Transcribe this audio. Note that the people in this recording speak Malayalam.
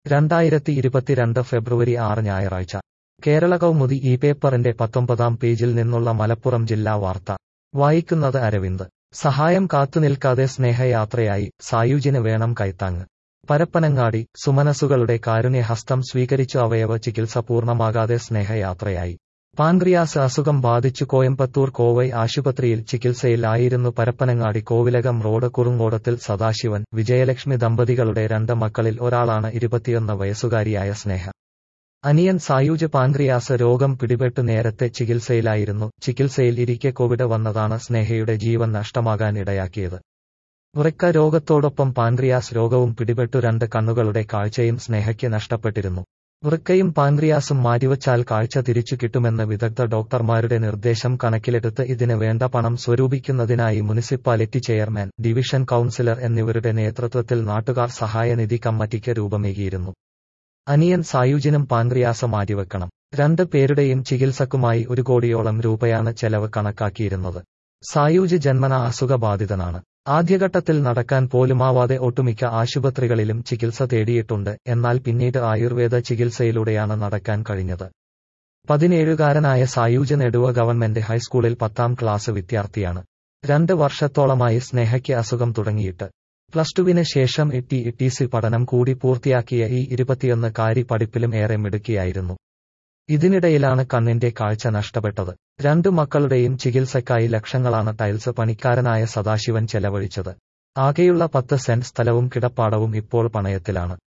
രണ്ടായിരത്തി ഇരുപത്തിരണ്ട് ഫെബ്രുവരി ആറ് ഞായറാഴ്ച കേരള കൗമുദി ഈ പേപ്പറിന്റെ പത്തൊമ്പതാം പേജിൽ നിന്നുള്ള മലപ്പുറം ജില്ലാ വാർത്ത വായിക്കുന്നത് അരവിന്ദ് സഹായം കാത്തുനിൽക്കാതെ സ്നേഹയാത്രയായി സായുജിന് വേണം കൈത്താങ്ങ് പരപ്പനങ്ങാടി സുമനസുകളുടെ കാരുണ്യഹസ്തം സ്വീകരിച്ചു അവയവ ചികിത്സ പൂർണ്ണമാകാതെ സ്നേഹയാത്രയായി പാൻക്രിയാസ് അസുഖം ബാധിച്ചു കോയമ്പത്തൂർ കോവൈ ആശുപത്രിയിൽ ചികിത്സയിൽ ആയിരുന്നു പരപ്പനങ്ങാടി കോവിലകം റോഡ് കുറുങ്ങോടത്തിൽ സദാശിവൻ വിജയലക്ഷ്മി ദമ്പതികളുടെ രണ്ട് മക്കളിൽ ഒരാളാണ് ഇരുപത്തിയൊന്ന് വയസ്സുകാരിയായ സ്നേഹ അനിയൻ സായൂജ് പാൻക്രിയാസ് രോഗം പിടിപെട്ടു നേരത്തെ ചികിത്സയിലായിരുന്നു ചികിത്സയിൽ ഇരിക്കെ കോവിഡ് വന്നതാണ് സ്നേഹയുടെ ജീവൻ നഷ്ടമാകാൻ ഇടയാക്കിയത് വൃക്ക രോഗത്തോടൊപ്പം പാൻക്രിയാസ് രോഗവും പിടിപെട്ടു രണ്ട് കണ്ണുകളുടെ കാഴ്ചയും സ്നേഹയ്ക്ക് നഷ്ടപ്പെട്ടിരുന്നു വൃക്കയും പാൻക്രിയാസും മാറ്റിവച്ചാൽ കാഴ്ച തിരിച്ചു കിട്ടുമെന്ന് വിദഗ്ധ ഡോക്ടർമാരുടെ നിർദ്ദേശം കണക്കിലെടുത്ത് ഇതിന് വേണ്ട പണം സ്വരൂപിക്കുന്നതിനായി മുനിസിപ്പാലിറ്റി ചെയർമാൻ ഡിവിഷൻ കൌൺസിലർ എന്നിവരുടെ നേതൃത്വത്തിൽ നാട്ടുകാർ സഹായനിധി കമ്മിറ്റിക്ക് രൂപമേകിയിരുന്നു അനിയൻ സായുജിനും പാൻക്രിയാസ് മാറ്റിവെക്കണം രണ്ട് പേരുടെയും ചികിത്സക്കുമായി ഒരു കോടിയോളം രൂപയാണ് ചെലവ് കണക്കാക്കിയിരുന്നത് സായൂജ് ജന്മന അസുഖബാധിതനാണ് ആദ്യഘട്ടത്തിൽ നടക്കാൻ പോലുമാവാതെ ഒട്ടുമിക്ക ആശുപത്രികളിലും ചികിത്സ തേടിയിട്ടുണ്ട് എന്നാൽ പിന്നീട് ആയുർവേദ ചികിത്സയിലൂടെയാണ് നടക്കാൻ കഴിഞ്ഞത് പതിനേഴുകാരനായ സായൂജ് നെടുവ ഗവൺമെന്റ് ഹൈസ്കൂളിൽ പത്താം ക്ലാസ് വിദ്യാർത്ഥിയാണ് രണ്ട് വർഷത്തോളമായി സ്നേഹയ്ക്ക് അസുഖം തുടങ്ങിയിട്ട് പ്ലസ് ടുവിന് ശേഷം ഇട്ടി ഇട്ടിസി പഠനം കൂടി പൂർത്തിയാക്കിയ ഈ ഇരുപത്തിയൊന്ന് കാരി പഠിപ്പിലും ഏറെ മിടുക്കിയായിരുന്നു ഇതിനിടയിലാണ് കണ്ണിന്റെ കാഴ്ച നഷ്ടപ്പെട്ടത് രണ്ടു മക്കളുടെയും ചികിത്സയ്ക്കായി ലക്ഷങ്ങളാണ് ടൈൽസ് പണിക്കാരനായ സദാശിവൻ ചെലവഴിച്ചത് ആകെയുള്ള പത്ത് സെന്റ് സ്ഥലവും കിടപ്പാടവും ഇപ്പോൾ പണയത്തിലാണ്